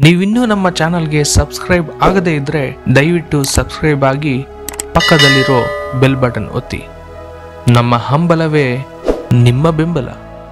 ನೀವಿನ್ನೂ ನಮ್ಮ ಚಾನಲ್ಗೆ ಸಬ್ಸ್ಕ್ರೈಬ್ ಆಗದೇ ಇದ್ರೆ ದಯವಿಟ್ಟು ಸಬ್ಸ್ಕ್ರೈಬ್ ಆಗಿ ಪಕ್ಕದಲ್ಲಿರೋ ಬೆಲ್ ಬಟನ್ ಒತ್ತಿ ನಮ್ಮ ಹಂಬಲವೇ ನಿಮ್ಮ ಬೆಂಬಲ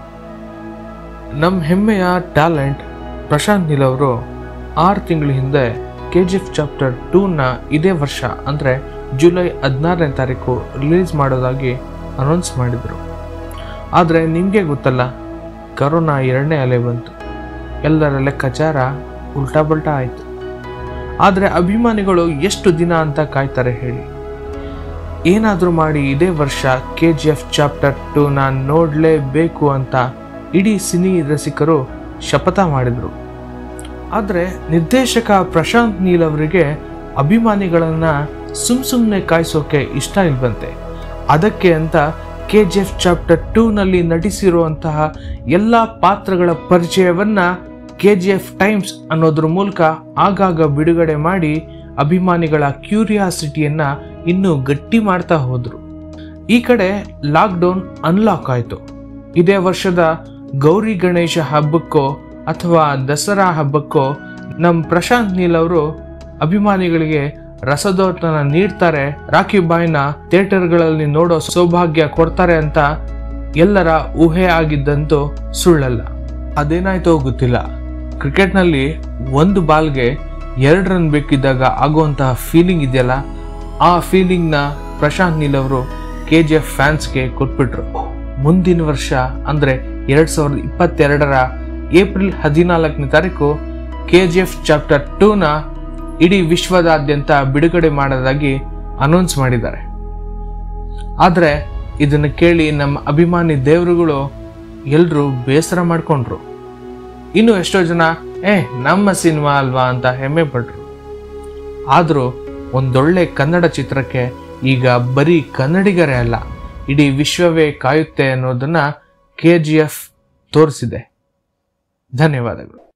ನಮ್ಮ ಹೆಮ್ಮೆಯ ಟ್ಯಾಲೆಂಟ್ ಪ್ರಶಾಂತ್ ನೀಲ್ ಅವರು ಆರು ತಿಂಗಳ ಹಿಂದೆ ಕೆ ಜಿ ಎಫ್ ಚಾಪ್ಟರ್ ಟೂನ ಇದೇ ವರ್ಷ ಅಂದರೆ ಜುಲೈ ಹದಿನಾರನೇ ತಾರೀಕು ರಿಲೀಸ್ ಮಾಡೋದಾಗಿ ಅನೌನ್ಸ್ ಮಾಡಿದರು ಆದರೆ ನಿಮಗೆ ಗೊತ್ತಲ್ಲ ಕರೋನಾ ಎರಡನೇ ಅಲೆ ಬಂತು ಎಲ್ಲರ ಲೆಕ್ಕಾಚಾರ ಉಲ್ಟಾ ಬಲ್ಟಾ ಆಯಿತು ಆದರೆ ಅಭಿಮಾನಿಗಳು ಎಷ್ಟು ದಿನ ಅಂತ ಕಾಯ್ತಾರೆ ಹೇಳಿ ಏನಾದರೂ ಮಾಡಿ ಇದೇ ವರ್ಷ ಕೆ ಜಿ ಎಫ್ ಚಾಪ್ಟರ್ ಟೂನ ನೋಡಲೇಬೇಕು ಅಂತ ಇಡೀ ಸಿನಿ ರಸಿಕರು ಶಪಥ ಮಾಡಿದರು ಆದರೆ ನಿರ್ದೇಶಕ ಪ್ರಶಾಂತ್ ನೀಲ್ ಅವರಿಗೆ ಅಭಿಮಾನಿಗಳನ್ನು ಸುಮ್ ಸುಮ್ಮನೆ ಕಾಯಿಸೋಕೆ ಇಷ್ಟ ಇಲ್ವಂತೆ ಅದಕ್ಕೆ ಅಂತ ಕೆ ಜಿ ಎಫ್ ಚಾಪ್ಟರ್ ಟೂನಲ್ಲಿ ನಟಿಸಿರುವಂತಹ ಎಲ್ಲ ಪಾತ್ರಗಳ ಪರಿಚಯವನ್ನ ಕೆ ಜಿ ಎಫ್ ಟೈಮ್ಸ್ ಅನ್ನೋದ್ರ ಮೂಲಕ ಆಗಾಗ ಬಿಡುಗಡೆ ಮಾಡಿ ಅಭಿಮಾನಿಗಳ ಕ್ಯೂರಿಯಾಸಿಟಿಯನ್ನ ಇನ್ನೂ ಗಟ್ಟಿ ಮಾಡ್ತಾ ಹೋದ್ರು ಈ ಕಡೆ ಲಾಕ್ಡೌನ್ ಅನ್ಲಾಕ್ ಆಯಿತು ಇದೇ ವರ್ಷದ ಗೌರಿ ಗಣೇಶ ಹಬ್ಬಕ್ಕೋ ಅಥವಾ ದಸರಾ ಹಬ್ಬಕ್ಕೋ ನಮ್ಮ ಪ್ರಶಾಂತ್ ನೀಲ್ ಅವರು ಅಭಿಮಾನಿಗಳಿಗೆ ರಸದೌತಣ ನೀಡ್ತಾರೆ ರಾಖಿ ಬಾಯ್ನ ಥಿಯೇಟರ್ಗಳಲ್ಲಿ ನೋಡೋ ಸೌಭಾಗ್ಯ ಕೊಡ್ತಾರೆ ಅಂತ ಎಲ್ಲರ ಊಹೆ ಆಗಿದ್ದಂತೂ ಸುಳ್ಳಲ್ಲ ಅದೇನಾಯ್ತೋ ಗೊತ್ತಿಲ್ಲ ಕ್ರಿಕೆಟ್ನಲ್ಲಿ ಒಂದು ಬಾಲ್ಗೆ ಎರಡು ರನ್ ಬೇಕಿದ್ದಾಗ ಆಗುವಂತಹ ಫೀಲಿಂಗ್ ಇದೆಯಲ್ಲ ಆ ಫೀಲಿಂಗ್ನ ಪ್ರಶಾಂತ್ ನೀಲ್ ಅವರು ಕೆ ಜಿ ಎಫ್ ಫ್ಯಾನ್ಸ್ಗೆ ಕೊಟ್ಬಿಟ್ರು ಮುಂದಿನ ವರ್ಷ ಅಂದರೆ ಎರಡು ಸಾವಿರದ ಇಪ್ಪತ್ತೆರಡರ ಏಪ್ರಿಲ್ ಹದಿನಾಲ್ಕನೇ ತಾರೀಕು ಕೆ ಜಿ ಎಫ್ ಚಾಪ್ಟರ್ ಟೂನ ಇಡೀ ವಿಶ್ವದಾದ್ಯಂತ ಬಿಡುಗಡೆ ಮಾಡೋದಾಗಿ ಅನೌನ್ಸ್ ಮಾಡಿದ್ದಾರೆ ಆದರೆ ಇದನ್ನು ಕೇಳಿ ನಮ್ಮ ಅಭಿಮಾನಿ ದೇವರುಗಳು ಎಲ್ಲರೂ ಬೇಸರ ಮಾಡ್ಕೊಂಡ್ರು ಇನ್ನು ಎಷ್ಟೋ ಜನ ಏ ನಮ್ಮ ಸಿನಿಮಾ ಅಲ್ವಾ ಅಂತ ಹೆಮ್ಮೆ ಪಟ್ರು ಆದರೂ ಒಂದೊಳ್ಳೆ ಕನ್ನಡ ಚಿತ್ರಕ್ಕೆ ಈಗ ಬರೀ ಕನ್ನಡಿಗರೇ ಅಲ್ಲ ಇಡೀ ವಿಶ್ವವೇ ಕಾಯುತ್ತೆ ಅನ್ನೋದನ್ನ ಕೆ ಜಿ ಎಫ್ ತೋರಿಸಿದೆ ಧನ್ಯವಾದಗಳು